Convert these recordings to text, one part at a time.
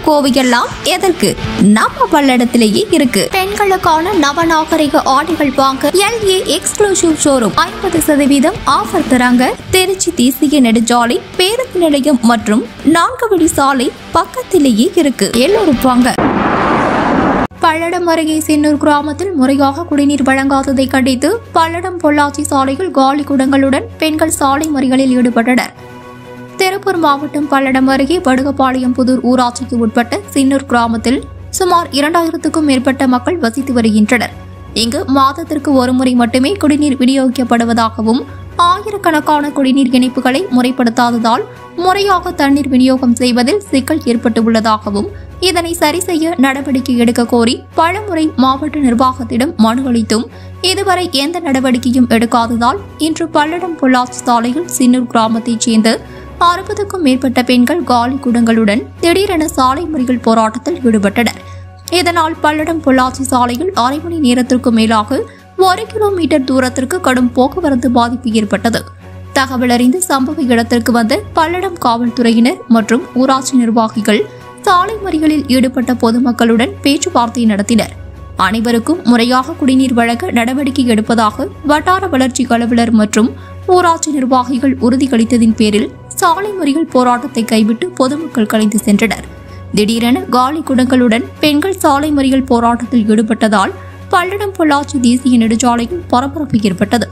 கோவையெல்லாம் எதற்கு நம்ம பல்லடத்திலேயே இருக்கு பெண்களுக்கான நவநாகரிக ஆடைகள் வாங்க எல்ஏ எக்ஸ்க்ளூசிவ் ஷோரூம் ஐம்பது சதவீதம் ஆஃபர் தராங்க திருச்சி தேசிய நெடுஞ்சாலை பேருந்து நிலையம் மற்றும் நான்கு வழி சாலை பக்கத்திலேயே இருக்கு எல்லோரும் வாங்க பல்லடம் அருகே சென்னூர் கிராமத்தில் முறையாக குடிநீர் வழங்காததை கண்டித்து பல்லடம் பொள்ளாச்சி சாலையில் காலி குடங்களுடன் பெண்கள் சாலை மறியலில் ஈடுபட்டனர் திருப்பூர் மாவட்டம் பல்லடம் அருகே வடுகப்பாளையம் புதூர் ஊராட்சிக்கு உட்பட்ட சின்னூர் கிராமத்தில் சுமார் இரண்டாயிரத்துக்கும் மேற்பட்ட மக்கள் வசித்து வருகின்றனர் இங்கு மாதத்திற்கு ஒருமுறை மட்டுமே குடிநீர் விநியோகிக்கப்படுவதாகவும் ஆயிரக்கணக்கான குடிநீர் இணைப்புகளை முறைப்படுத்தாததால் முறையாக தண்ணீர் விநியோகம் செய்வதில் சிக்கல் ஏற்பட்டுள்ளதாகவும் இதனை சரி செய்ய நடவடிக்கை எடுக்க கோரி பலமுறை மாவட்ட நிர்வாகத்திடம் மனு அளித்தும் இதுவரை எந்த நடவடிக்கையும் எடுக்காததால் இன்று பல்லடம் பொள்ளாச்சி சாலையில் சின்னூர் கிராமத்தைச் சேர்ந்த அறுபதுக்கும் மேற்பட்ட பெண்கள் காலி குடங்களுடன் திடீரென சாலை மறியல் போராட்டத்தில் ஈடுபட்டனர் இதனால் பல்லடம் பொள்ளாச்சி சாலையில் அரை மணி நேரத்திற்கு மேலாக ஒரு கிலோமீட்டர் தூரத்திற்கு கடும் போக்குவரத்து பாதிப்பு ஏற்பட்டது தகவல் அறிந்து சம்பவ இடத்திற்கு வந்த பல்லடம் காவல்துறையினர் மற்றும் ஊராட்சி நிர்வாகிகள் சாலை மறியலில் ஈடுபட்ட பொதுமக்களுடன் பேச்சுவார்த்தை நடத்தினர் அனைவருக்கும் முறையாக குடிநீர் வழங்க நடவடிக்கை எடுப்பதாக வட்டார வளர்ச்சி அலுவலர் மற்றும் ஊராட்சி நிர்வாகிகள் உறுதியளித்ததின் பேரில் சாலை மறியல் போராட்டத்தை கைவிட்டு பொதுமக்கள் கலைந்து சென்றனர் திடீரென காலி குடங்களுடன் பெண்கள் சாலை மறியல் போராட்டத்தில் ஈடுபட்டதால் பல்லடம் பொள்ளாச்சி தேசிய நெடுஞ்சாலையில் பரபரப்பு ஏற்பட்டது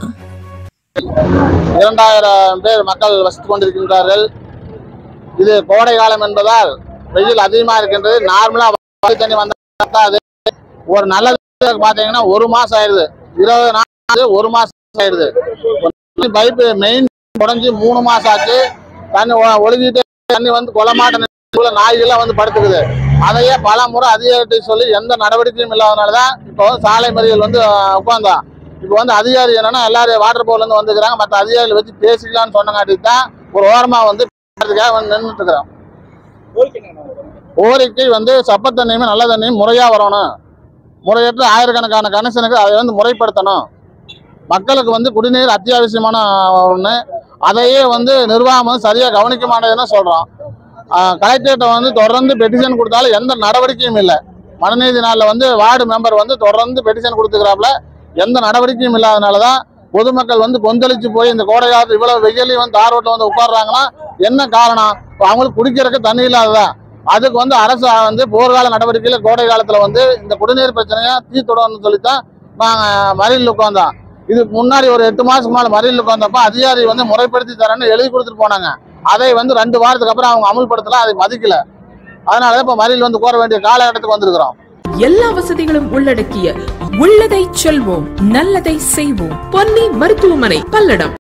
இரண்டாயிரம் பேர் மக்கள் வசித்துக் கொண்டிருக்கின்றார்கள் இது கோடை காலம் என்பதால் வெயில் அதிகமா இருக்கின்றது நார்மலா மழை தண்ணி வந்தா அது ஒரு நல்லது பாத்தீங்கன்னா ஒரு மாசம் ஆயிடுது இருபது நாள் ஒரு மாசம் ஆயிடுது பைப்பு மெயின் உடஞ்சி மூணு மாசம் ஆச்சு தண்ணி ஒ- ஒழுகிட்டு தண்ணி வந்து கொலமாட்ட நாய்கள்லாம் வந்து படுத்துக்குது அதையே பல முறை அதிகாரிகிட்ட சொல்லி எந்த நடவடிக்கையும் இல்லாதனால தான் இப்போ வந்து சாலை மறியல் வந்து அஹ், உட்கார்ந்தோம் இப்போ வந்து அதிகாரி என்னன்னா எல்லாரும் வாட்டர் போர்ட்ல இருந்து வந்துக்கிறாங்க மற்ற அதிகாரிகள் வச்சு பேசிக்கலாம்னு சொன்னங்காட்டி தான் ஒரு ஓரமா வந்து பேசுறதுக்காக வந்து நின்றுட்டு இருக்கிறோம் கோரிக்கை வந்து சப்ப தண்ணியுமே நல்ல தண்ணியும் முறையா வரணும் முறையற்ற ஆயிரக்கணக்கான கனெக்ஷனுக்கு அதை வந்து முறைப்படுத்தணும் மக்களுக்கு வந்து குடிநீர் அத்தியாவசியமான ஒன்று அதையே வந்து நிர்வாகம் வந்து சரியாக கவனிக்க மாட்டேதுன்னு சொல்கிறோம் கலெக்டர்கிட்ட வந்து தொடர்ந்து பெட்டிஷன் கொடுத்தாலும் எந்த நடவடிக்கையும் இல்லை மனுநீதி நாளில் வந்து வார்டு மெம்பர் வந்து தொடர்ந்து பெட்டிஷன் கொடுத்துக்கிறாப்புல எந்த நடவடிக்கையும் இல்லாதனால தான் பொதுமக்கள் வந்து கொந்தளிச்சு போய் இந்த கோடை காலத்து இவ்வளவு வெயிலையும் வந்து தார் ரோட்டில் வந்து உட்கார்றாங்கன்னா என்ன காரணம் இப்ப அவங்களுக்கு குடிக்கிறதுக்கு தண்ணி இல்லாததான் அதுக்கு வந்து அரசு வந்து போர்க்கால நடவடிக்கையில் கோடை காலத்தில் வந்து இந்த குடிநீர் பிரச்சனையை தீர்த்துடணும்னு சொல்லித்தான் நாங்கள் மறியல் உட்காந்தோம் இதுக்கு முன்னாடி ஒரு எட்டு மாசத்துக்கு மேலே மறியல் உட்காந்தப்ப அதிகாரி வந்து முறைப்படுத்தி தரேன்னு எழுதி கொடுத்துட்டு போனாங்க அதை வந்து ரெண்டு வாரத்துக்கு அப்புறம் அவங்க அமல்படுத்தல அதை மதிக்கல அதனால தான் இப்போ மறியல் வந்து கோர வேண்டிய காலகட்டத்துக்கு வந்திருக்கிறோம் எல்லா வசதிகளும் உள்ளடக்கிய உள்ளதை செல்வோம் நல்லதை செய்வோம் பொன்னி மருத்துவமனை பல்லடம்